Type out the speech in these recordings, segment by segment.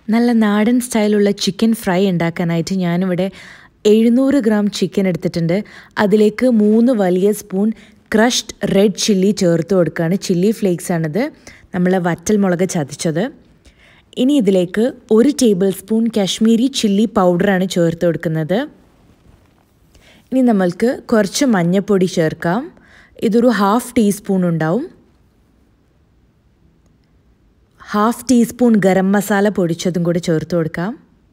നല്ല നാടൻ സ്റ്റൈലുള്ള chicken fry ഉണ്ടാക്കാനായിട്ട് ഞാനിവിടെ എഴുന്നൂറ് ഗ്രാം ചിക്കൻ എടുത്തിട്ടുണ്ട് അതിലേക്ക് മൂന്ന് വലിയ സ്പൂൺ ക്രഷ്ഡ് റെഡ് ചില്ലി ചേർത്ത് കൊടുക്കുകയാണ് ചില്ലി ഫ്ലേക്സ് ആണിത് നമ്മൾ വറ്റൽ മുളക് ചതച്ചത് ഇനി ഇതിലേക്ക് ഒരു ടേബിൾ സ്പൂൺ കാശ്മീരി ചില്ലി പൗഡറാണ് ചേർത്ത് കൊടുക്കുന്നത് ഇനി നമ്മൾക്ക് കുറച്ച് മഞ്ഞൾപ്പൊടി ചേർക്കാം ഇതൊരു ഹാഫ് ടീസ്പൂൺ ഉണ്ടാവും ഹാഫ് ടീസ്പൂൺ ഗരം മസാല പൊടിച്ചതും കൂടെ ചേർത്ത് കൊടുക്കാം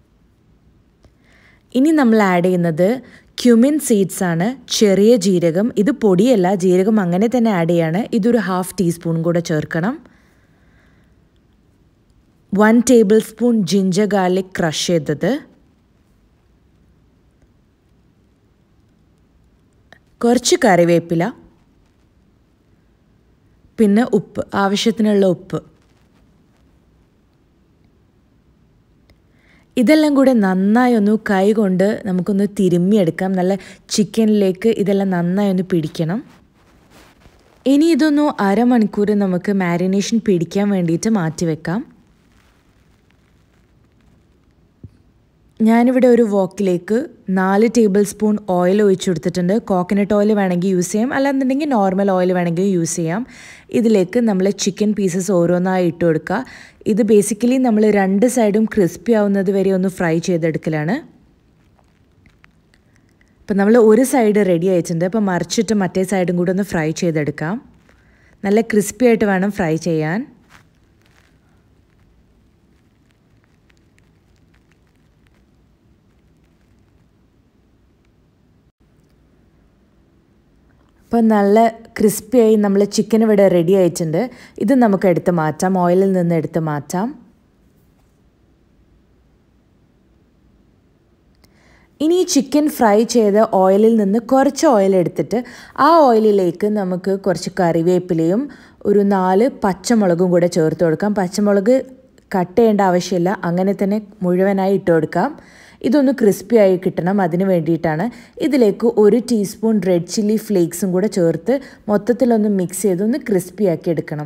ഇനി നമ്മൾ ആഡ് ചെയ്യുന്നത് ക്യുമിൻ സീഡ്സ് ആണ് ചെറിയ ജീരകം ഇത് പൊടിയല്ല ജീരകം അങ്ങനെ തന്നെ ആഡ് ചെയ്യാണ് ഇതൊരു ഹാഫ് ടീസ്പൂൺ കൂടെ ചേർക്കണം one tablespoon ginger garlic crush ചെയ്തത് കുറച്ച് കറിവേപ്പില പിന്നെ ഉപ്പ് ആവശ്യത്തിനുള്ള ഉപ്പ് ഇതെല്ലാം കൂടെ നന്നായി ഒന്ന് കൈ കൊണ്ട് നമുക്കൊന്ന് തിരുമ്മിയെടുക്കാം നല്ല ചിക്കനിലേക്ക് ഇതെല്ലാം നന്നായി ഒന്ന് പിടിക്കണം ഇനി ഇതൊന്ന് അരമണിക്കൂർ നമുക്ക് മാരിനേഷൻ പിടിക്കാൻ വേണ്ടിയിട്ട് മാറ്റി വെക്കാം ഞാനിവിടെ ഒരു വോക്കിലേക്ക് നാല് ടേബിൾ സ്പൂൺ ഓയിൽ ഒഴിച്ചു കൊടുത്തിട്ടുണ്ട് കോക്കനട്ട് ഓയിൽ വേണമെങ്കിൽ യൂസ് ചെയ്യാം അല്ലാന്നുണ്ടെങ്കിൽ നോർമൽ ഓയിൽ വേണമെങ്കിൽ യൂസ് ചെയ്യാം ഇതിലേക്ക് നമ്മൾ ചിക്കൻ പീസസ് ഓരോന്നായി ഇട്ട് കൊടുക്കുക ഇത് ബേസിക്കലി നമ്മൾ രണ്ട് സൈഡും ക്രിസ്പി ആവുന്നത് വരെ ഒന്ന് ഫ്രൈ ചെയ്തെടുക്കലാണ് ഇപ്പം നമ്മൾ ഒരു സൈഡ് റെഡി ആയിട്ടുണ്ട് അപ്പോൾ മറിച്ചിട്ട് മറ്റേ സൈഡും കൂടെ ഒന്ന് ഫ്രൈ ചെയ്തെടുക്കാം നല്ല ക്രിസ്പി ആയിട്ട് വേണം ഫ്രൈ ചെയ്യാൻ അപ്പോൾ നല്ല ക്രിസ്പിയായി നമ്മൾ ചിക്കൻ ഇവിടെ റെഡി ആയിട്ടുണ്ട് ഇത് നമുക്ക് എടുത്ത് മാറ്റാം ഓയിലിൽ നിന്ന് എടുത്ത് മാറ്റാം ഇനി ഈ ചിക്കൻ ഫ്രൈ ചെയ്ത ഓയിലിൽ നിന്ന് കുറച്ച് ഓയിൽ എടുത്തിട്ട് ആ ഓയിലിലേക്ക് നമുക്ക് കുറച്ച് കറിവേപ്പിലയും ഒരു നാല് പച്ചമുളകും കൂടെ ചേർത്ത് കൊടുക്കാം പച്ചമുളക് കട്ട് ചെയ്യേണ്ട ആവശ്യമില്ല അങ്ങനെ തന്നെ മുഴുവനായി ഇട്ട് കൊടുക്കാം ഇതൊന്ന് ക്രിസ്പി ആയി കിട്ടണം അതിന് വേണ്ടിയിട്ടാണ് ഇതിലേക്ക് ഒരു ടീസ്പൂൺ റെഡ് ചില്ലി ഫ്ലേക്സും കൂടെ ചേർത്ത് മൊത്തത്തിലൊന്ന് മിക്സ് ചെയ്തൊന്ന് ക്രിസ്പി ആക്കി എടുക്കണം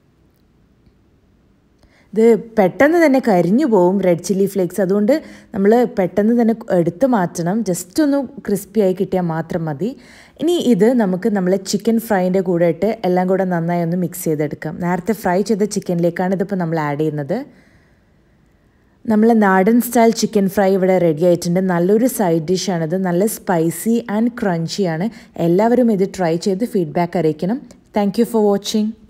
ഇത് പെട്ടെന്ന് തന്നെ കരിഞ്ഞു പോവും റെഡ് ചില്ലി ഫ്ലേക്സ് അതുകൊണ്ട് നമ്മൾ പെട്ടെന്ന് തന്നെ എടുത്ത് മാറ്റണം ജസ്റ്റ് ഒന്ന് ക്രിസ്പി ആയി കിട്ടിയാൽ മാത്രം മതി ഇനി ഇത് നമുക്ക് നമ്മൾ ചിക്കൻ ഫ്രൈൻ്റെ കൂടെ ഇട്ട് എല്ലാം കൂടെ നന്നായി ഒന്ന് മിക്സ് ചെയ്തെടുക്കാം നേരത്തെ ഫ്രൈ ചെയ്ത ചിക്കനിലേക്കാണ് ഇതിപ്പോൾ നമ്മൾ ആഡ് ചെയ്യുന്നത് നമ്മൾ നാടൻ സ്റ്റൈൽ ചിക്കൻ ഫ്രൈ ഇവിടെ റെഡി ആയിട്ടുണ്ട് നല്ലൊരു സൈഡ് ഡിഷാണിത് നല്ല സ്പൈസി ആൻഡ് ക്രഞ്ചിയാണ് എല്ലാവരും ഇത് ട്രൈ ചെയ്ത് ഫീഡ്ബാക്ക് അറിയിക്കണം താങ്ക് ഫോർ വാച്ചിങ്